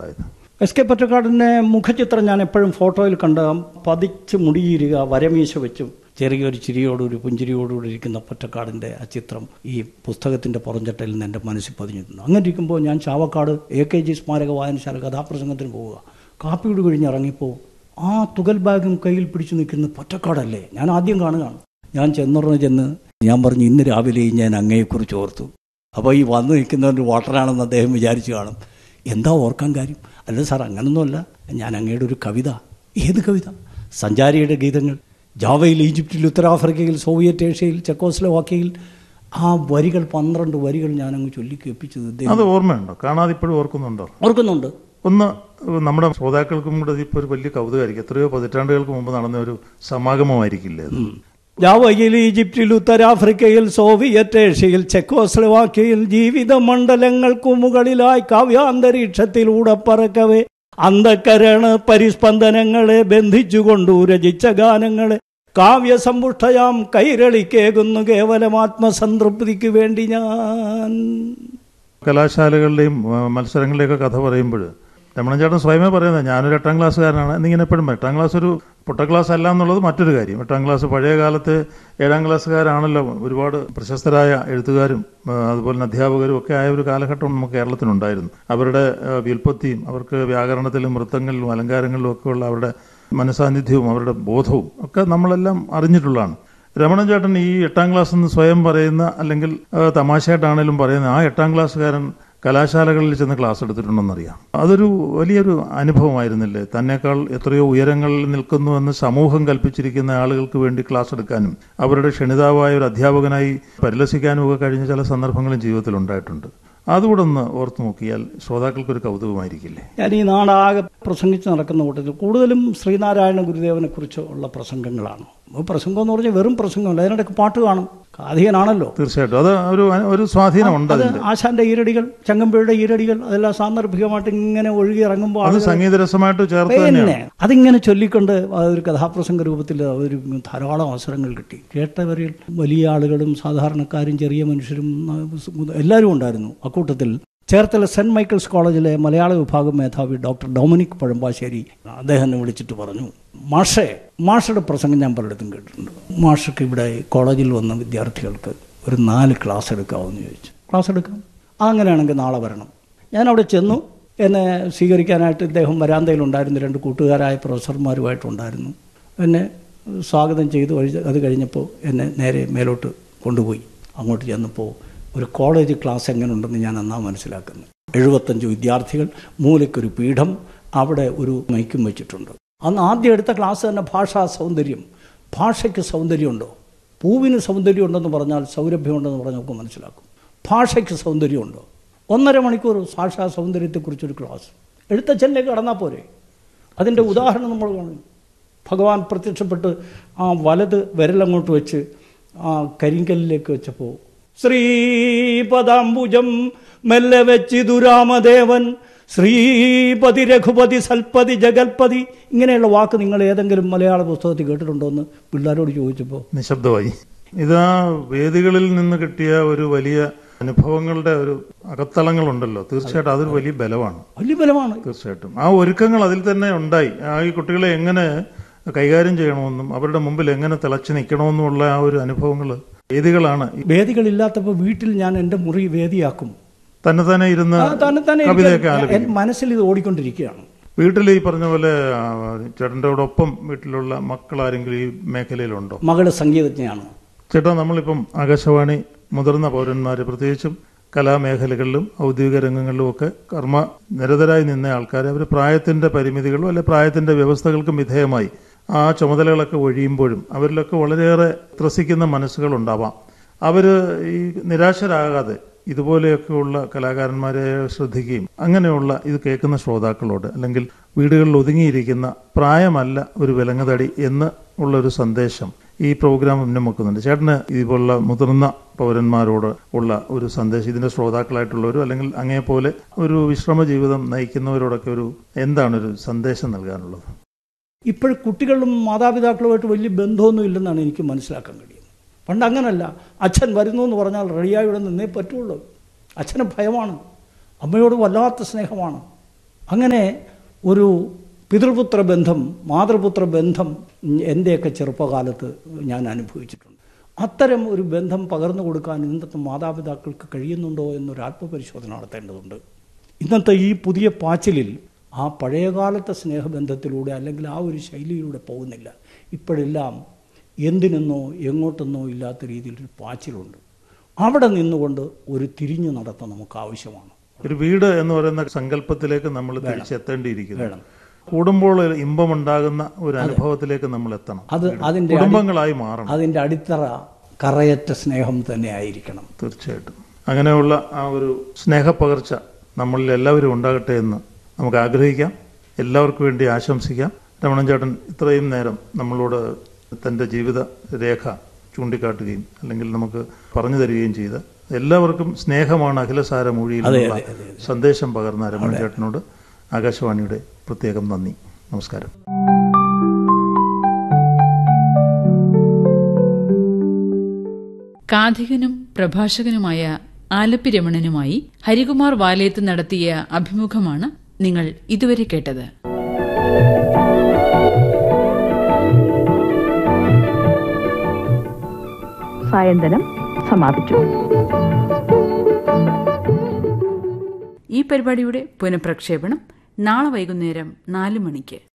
ഉണ്ടായത് S K പൊറ്റക്കാടിൻ്റെ മുഖചിത്രം ഞാൻ എപ്പോഴും ഫോട്ടോയിൽ കണ്ട് പതിച്ച് മുടിയിരിക വരമീശ വെച്ചും ചെറിയൊരു ചിരിയോടുകൂടി പുഞ്ചിരിയോടുകൂടി ഇരിക്കുന്ന പൊറ്റക്കാടിൻ്റെ ആ ചിത്രം ഈ പുസ്തകത്തിൻ്റെ പുറംചട്ടയിൽ നിന്ന് എൻ്റെ മനസ്സിൽ പതിഞ്ഞിട്ടുണ്ട് അങ്ങനെ ഇരിക്കുമ്പോൾ ഞാൻ ചാവക്കാട് എ കെ ജി സ്മാരക വായനശാല കഥാപ്രസംഗത്തിന് പോവുക കാപ്പിയോട് കഴിഞ്ഞ് ഇറങ്ങിയപ്പോൾ ആ തുകൽ ബാഗും കയ്യിൽ പിടിച്ചു നിൽക്കുന്ന പൊറ്റക്കാടല്ലേ ഞാൻ ആദ്യം കാണുകയാണ് ഞാൻ ചെന്നുറന്ന് ചെന്ന് ഞാൻ പറഞ്ഞു ഇന്ന് രാവിലെയും ഞാൻ അങ്ങയെക്കുറിച്ച് ഓർത്തു അപ്പോൾ ഈ വന്നു നിൽക്കുന്നവൻ്റെ വോട്ടറാണെന്ന് അദ്ദേഹം വിചാരിച്ചു കാണും എന്താ ഓർക്കാൻ കാര്യം അല്ല സാർ അങ്ങനൊന്നുമല്ല ഞാൻ അങ്ങയുടെ ഒരു കവിത ഏത് കവിത സഞ്ചാരിയുടെ ഗീതങ്ങൾ ജാവയിൽ ഈജിപ്തിൽ ഉത്തരാഫ്രിക്കയിൽ സോവിയറ്റ് ഏഷ്യയിൽ ചെക്കോസ്ലോവാക്യയിൽ ആ വരികൾ പന്ത്രണ്ട് വരികൾ ഞാൻ അങ്ങ് ചൊല്ലി കേൾപ്പിച്ചത് ഇദ്ദേഹം അത് ഓർമ്മയുണ്ടോ കാണാതെ ഇപ്പോഴും ഓർക്കുന്നുണ്ടോ ഓർക്കുന്നുണ്ട് ഒന്ന് നമ്മുടെ ശ്രോതാക്കൾക്കും കൂടെ ഇപ്പോൾ ഒരു വലിയ കൗതുകമായിരിക്കും എത്രയോ പതിറ്റാണ്ടുകൾക്ക് മുമ്പ് നടന്ന ഒരു സമാഗമമായിരിക്കില്ലേ അത് ജാവയിൽ ഈജിപ്തിൽ ഉത്തരാഫ്രിക്കയിൽ സോവിയറ്റ് ഏഷ്യയിൽ ചെക്കോസ്ലോവാക്യയിൽ ജീവിത മണ്ഡലങ്ങൾക്കു മുകളിലായി കാവ്യാന്തരീക്ഷത്തിലൂടെ പറക്കവേ അന്ധക്കരണ പരിസ്പന്ദനങ്ങളെ ബന്ധിച്ചുകൊണ്ടു രചിച്ച ഗാനങ്ങളെ കാവ്യസമ്പുഷ്ടയാം കൈരളിക്കേകുന്നു കേവലം ആത്മസംതൃപ്തിക്ക് വേണ്ടി ഞാൻ കലാശാലകളുടെയും ആ, മത്സരങ്ങളുടെയൊക്കെ കഥ പറയുമ്പോൾ രമണൻ ചേട്ടൻ സ്വയമേ പറയുന്നത് ഞാനൊരു എട്ടാം ക്ലാസ്സുകാരനാണ് എന്നിങ്ങനെ എപ്പോഴും പറയും. എട്ടാം ക്ലാസ് ഒരു പൊട്ട ക്ലാസ് അല്ല എന്നുള്ളത് മറ്റൊരു കാര്യം എട്ടാം ക്ലാസ് പഴയ കാലത്ത് ഏഴാം ക്ലാസ്സുകാരാണല്ലോ ഒരുപാട് പ്രശസ്തരായ എഴുത്തുകാരും ആ, അതുപോലെ തന്നെ അധ്യാപകരും ഒക്കെ ആയ ഒരു കാലഘട്ടം നമുക്ക് കേരളത്തിനുണ്ടായിരുന്നു അവരുടെ ആ, വ്യുൽപ്പത്തിയും അവർക്ക് വ്യാകരണത്തിലും നൃത്തങ്ങളിലും അലങ്കാരങ്ങളിലും ഒക്കെ ഉള്ള അവരുടെ മനസാന്നിധ്യവും അവരുടെ ബോധവും ഒക്കെ നമ്മളെല്ലാം അറിഞ്ഞിട്ടുള്ളതാണ് രമണൻ ചേട്ടൻ ഈ എട്ടാം ക്ലാസ് എന്ന് സ്വയം പറയുന്ന അല്ലെങ്കിൽ ആ, തമാശയായിട്ടാണേലും പറയുന്ന ആ എട്ടാം ക്ലാസ്സുകാരൻ കലാശാലകളിൽ ചെന്ന് ക്ലാസ് എടുത്തിട്ടുണ്ടെന്നറിയാം അതൊരു വലിയൊരു അനുഭവമായിരുന്നില്ലേ തന്നെക്കാൾ എത്രയോ ഉയരങ്ങളിൽ നിൽക്കുന്നുവെന്ന് സമൂഹം കൽപ്പിച്ചിരിക്കുന്ന ആളുകൾക്ക് വേണ്ടി ക്ലാസ് എടുക്കാനും അവരുടെ ക്ഷണിതാവായ ഒരു അധ്യാപകനായി പരിലസിക്കാനും ഒക്കെ കഴിഞ്ഞ ചില സന്ദർഭങ്ങളും ജീവിതത്തിൽ ഉണ്ടായിട്ടുണ്ട് അതുകൂടെ ഒന്ന് ഓർത്തു നോക്കിയാൽ ശ്രോതാക്കൾക്കൊരു കൗതുകമായിരിക്കില്ലേ ഞാൻ ഈ നാടാകെ പ്രസംഗിച്ച് നടക്കുന്ന കൂട്ടത്തിൽ കൂടുതലും ശ്രീനാരായണ ഗുരുദേവനെ കുറിച്ച് ഉള്ള പ്രസംഗങ്ങളാണ് അപ്പോൾ പ്രസംഗം എന്ന് പറഞ്ഞാൽ വെറും പ്രസംഗമല്ല അതിനിടയ്ക്ക് പാട്ട് കാണും കാഥികനാണല്ലോ തീർച്ചയായിട്ടും അത് ഒരു ഒരു സ്വാധീനമുണ്ട് അത് അതിന്റെ ആശാന്റെ ഈരടികൾ ചങ്ങമ്പുഴയുടെ ഈരടികൾ അതെല്ലാം സാന്ദർഭികമായിട്ട് ഇങ്ങനെ ഒഴുകി ഇറങ്ങുമ്പോൾ അത് സംഗീതരസമായിട്ട് ചേർത്ത് പിന്നെ തന്നെയാണ് അതിങ്ങനെ ചൊല്ലിക്കൊണ്ട് ഒരു കഥാപ്രസംഗ രൂപത്തിൽ ഒരു ധാരാളം അവസരങ്ങൾ കിട്ടി കേട്ടവരിൽ വലിയ ആളുകളും സാധാരണക്കാരും ചെറിയ മനുഷ്യരും ആ, എല്ലാവരും ഉണ്ടായിരുന്നു അക്കൂട്ടത്തിൽ ചേർത്തല സെന്റ് മൈക്കിൾസ് കോളേജിലെ മലയാള വിഭാഗം മേധാവി ഡോക്ടർ ഡൊമിനിക് പഴമ്പാശ്ശേരി അദ്ദേഹം എന്നെ വിളിച്ചിട്ട് പറഞ്ഞു മാഷേ മാഷയുടെ പ്രസംഗം ഞാൻ പലയിടത്തും കേട്ടിട്ടുണ്ട് മാഷക്ക് ഇവിടെ കോളേജിൽ വന്ന വിദ്യാർത്ഥികൾക്ക് ഒരു നാല് ക്ലാസ് എടുക്കാമെന്ന് ചോദിച്ചു ക്ലാസ് എടുക്കാം അങ്ങനെയാണെങ്കിൽ നാളെ വരണം ഞാൻ അവിടെ ചെന്നു എന്നെ സ്വീകരിക്കാനായിട്ട് ഇദ്ദേഹം വരാന്തയിലുണ്ടായിരുന്നു രണ്ട് കൂട്ടുകാരായ പ്രൊഫസർമാരുമായിട്ടുണ്ടായിരുന്നു എന്നെ സ്വാഗതം ചെയ്തു കഴി അത് കഴിഞ്ഞപ്പോൾ എന്നെ നേരെ മേലോട്ട് കൊണ്ടുപോയി അങ്ങോട്ട് ചെന്നപ്പോൾ ഒരു കോളേജ് ക്ലാസ് എങ്ങനെയുണ്ടെന്ന് ഞാൻ അന്നാ മനസ്സിലാക്കുന്നു എഴുപത്തഞ്ച് വിദ്യാർത്ഥികൾ മൂലയ്ക്കൊരു പീഠം അവിടെ ഒരു മൈക്കും വെച്ചിട്ടുണ്ട് അന്ന് ആദ്യം എടുത്ത ക്ലാസ് തന്നെ ഭാഷാ സൗന്ദര്യം ഭാഷയ്ക്ക് സൗന്ദര്യമുണ്ടോ പൂവിന് സൗന്ദര്യമുണ്ടെന്ന് പറഞ്ഞാൽ സൗരഭ്യമുണ്ടെന്ന് പറഞ്ഞാൽ നമുക്ക് മനസ്സിലാക്കും ഭാഷയ്ക്ക് സൗന്ദര്യമുണ്ടോ ഒന്നര മണിക്കൂർ ഭാഷാ സൗന്ദര്യത്തെക്കുറിച്ചൊരു ക്ലാസ് എഴുത്തച്ഛനിലേക്ക് കടന്നാൽ പോരെ അതിൻ്റെ ഉദാഹരണം നമ്മൾ കാണും ഭഗവാൻ പ്രത്യക്ഷപ്പെട്ട് ആ വലത് വിരലങ്ങോട്ട് വെച്ച് ആ കരിങ്കല്ലിലേക്ക് വെച്ചപ്പോൾ ശ്രീപദാംബുജം മെല്ലെ വെച്ചിതു രാമദേവൻ ശ്രീപതി രഘുപതി സൽപതി ജഗൽപതി ഇങ്ങനെയുള്ള വാക്ക് നിങ്ങൾ ഏതെങ്കിലും മലയാള പുസ്തകത്തിൽ കേട്ടിട്ടുണ്ടോ എന്ന് പിള്ളേരോട് ചോദിച്ചപ്പോൾ നിശബ്ദമായി ഇതാ വേദികളിൽ നിന്ന് കിട്ടിയ ഒരു വലിയ അനുഭവങ്ങളുടെ ഒരു അകത്തളങ്ങളുണ്ടല്ലോ തീർച്ചയായിട്ടും അതൊരു വലിയ ബലമാണ് വലിയ ബലമാണ് തീർച്ചയായിട്ടും ആ ഒരുക്കങ്ങൾ അതിൽ തന്നെ ഉണ്ടായി ആ ഈ കുട്ടികളെ എങ്ങനെ കൈകാര്യം ചെയ്യണമെന്നും അവരുടെ മുമ്പിൽ എങ്ങനെ തിളച്ചു നിൽക്കണമെന്നുമുള്ള ആ ഒരു അനുഭവങ്ങൾ വേദികളാണ് ഈ വേദികളില്ലാത്തപ്പോൾ വീട്ടിൽ ഞാൻ എൻ്റെ മുറി വേദിയാക്കും തന്നെ തന്നെ ഇരുന്ന് ആ, തന്നെ തന്നെ കവിതയൊക്കെ ഇരിക്കാൻ- ആലപിക്കും എൻ മനസ്സിൽ ഇത് ഓടിക്കൊണ്ടിരിക്കുകയാണ് വീട്ടിൽ ഈ പറഞ്ഞ പോലെ ആ, ചേട്ടൻ്റെ ഒപ്പം വീട്ടിലുള്ള മക്കൾ ആരെങ്കിലും ഈ മേഖലയിലുണ്ടോ മകള് സംഗീതജ്ഞയാണ് ചേട്ടാ നമ്മളിപ്പം ആകാശവാണി മുതിർന്ന പൗരന്മാർ പ്രത്യേകിച്ചും കലാമേഖലകളിലും ഔദ്യോഗിക രംഗങ്ങളിലും ഒക്കെ കർമ്മ നിരതരായി നിന്ന ആൾക്കാർ അവർ പ്രായത്തിന്റെ പരിമിതികളും അല്ലെ പ്രായത്തിന്റെ വ്യവസ്ഥകൾക്കും വിധേയമായി ആ ചുമതലകളൊക്കെ ഒഴിയുമ്പോഴും അവരിലൊക്കെ വളരെയേറെ ത്രസിക്കുന്ന മനസ്സുകളുണ്ടാവാം അവർ ഈ നിരാശരാകാതെ ഇതുപോലെയൊക്കെയുള്ള കലാകാരന്മാരെ ശ്രദ്ധിക്കുകയും അങ്ങനെയുള്ള ഇത് കേൾക്കുന്ന ശ്രോതാക്കളോട് അല്ലെങ്കിൽ വീടുകളിൽ ഒതുങ്ങിയിരിക്കുന്ന പ്രായമല്ല ഒരു വിലങ്ങുതടി എന്ന് ഉള്ളൊരു സന്ദേശം ഈ പ്രോഗ്രാം മുന്നേ വെക്കുന്നുണ്ട് ചേട്ടന് ഇതുപോലുള്ള മുതിർന്ന പൗരന്മാരോട് ഉള്ള ഒരു സന്ദേശം ഇതിന്റെ ശ്രോതാക്കളായിട്ടുള്ളവരും അല്ലെങ്കിൽ അങ്ങേപോലെ ഒരു വിശ്രമ ജീവിതം നയിക്കുന്നവരോടൊക്കെ ഒരു എന്താണ് ഒരു സന്ദേശം നൽകാനുള്ളത് ഇപ്പോൾ കുട്ടികളും മാതാപിതാക്കളുമായിട്ട് വലിയ ബന്ധമൊന്നും ഇല്ലെന്നാണ് എനിക്ക് മനസ്സിലാക്കാൻ കഴിയുന്നത് പണ്ട് അങ്ങനല്ല അച്ഛൻ വരുന്നു എന്ന് പറഞ്ഞാൽ റെഡിയായി ഇവിടെ നിന്നേ പറ്റുള്ളൂ അച്ഛന് ഭയമാണ് അമ്മയോട് വല്ലാത്ത സ്നേഹമാണ് അങ്ങനെ ഒരു പിതൃപുത്ര ബന്ധം മാതൃപുത്ര ബന്ധം എൻ്റെയൊക്കെ ചെറുപ്പകാലത്ത് ഞാൻ അനുഭവിച്ചിട്ടുണ്ട് അത്തരം ഒരു ബന്ധം പകർന്നു കൊടുക്കാൻ ഇന്നത്തെ മാതാപിതാക്കൾക്ക് കഴിയുന്നുണ്ടോ എന്നൊരു ആത്മപരിശോധന നടത്തേണ്ടതുണ്ട് ഇന്നത്തെ ഈ പുതിയ പാച്ചിലിൽ ആ പഴയകാലത്തെ സ്നേഹബന്ധത്തിലൂടെ അല്ലെങ്കിൽ ആ ഒരു ശൈലിയിലൂടെ പോകുന്നില്ല ഇപ്പോഴെല്ലാം എന്തിനെന്നോ എങ്ങോട്ടെന്നോ ഇല്ലാത്ത രീതിയിൽ ഒരു പാച്ചിലുണ്ട് അവിടെ നിന്നുകൊണ്ട് ഒരു തിരിഞ്ഞു നടത്തം നമുക്ക് ആവശ്യമാണ് ഒരു വീട് എന്ന് പറയുന്ന സങ്കല്പത്തിലേക്ക് നമ്മൾ തിരിച്ചെത്തേണ്ടിയിരിക്കുന്നു വേണം. കൂടുമ്പോൾ ഇമ്പമുണ്ടാകുന്ന ഒരു അനുഭവത്തിലേക്ക് നമ്മൾ എത്തണം അത് അതിൻ്റെ കുടുംബങ്ങളായി മാറണം അതിൻ്റെ അടിത്തറ കറയറ്റ സ്നേഹം തന്നെ ആയിരിക്കണം തീർച്ചയായിട്ടും അങ്ങനെയുള്ള ആ ഒരു സ്നേഹപ്പകർച്ച നമ്മളിൽ എല്ലാവരും ഉണ്ടാകട്ടെ എന്ന് നമുക്ക് ആഗ്രഹിക്കാം എല്ലാവർക്കും വേണ്ടി ആശംസിക്കാം രമണൻ ചേട്ടൻ ഇത്രയും നേരം നമ്മളോട് തൻ്റെ ജീവിത രേഖ ചൂണ്ടിക്കാട്ടുകയും അല്ലെങ്കിൽ നമുക്ക് പറഞ്ഞു തരികയും ചെയ്ത് എല്ലാവർക്കും സ്നേഹമാണ് അഖിലസാര മൊഴിയിലുള്ള സന്ദേശം പകർന്ന രമണൻ ചേട്ടനോട് ആകാശവാണിയുടെ പ്രത്യേകം നന്ദി നമസ്കാരം കാഥികനും പ്രഭാഷകനുമായ ആലപ്പി രമണനുമായി ഹരികുമാർ വാലയത്ത് നടത്തിയ അഭിമുഖമാണ് നിങ്ങൾ ഇതുവരെ കേട്ടത് സായന്തനം സമാപിച്ചു ഈ പരിപാടിയുടെ പുനഃപ്രക്ഷേപണം നാളെ വൈകുന്നേരം നാല് മണിക്ക്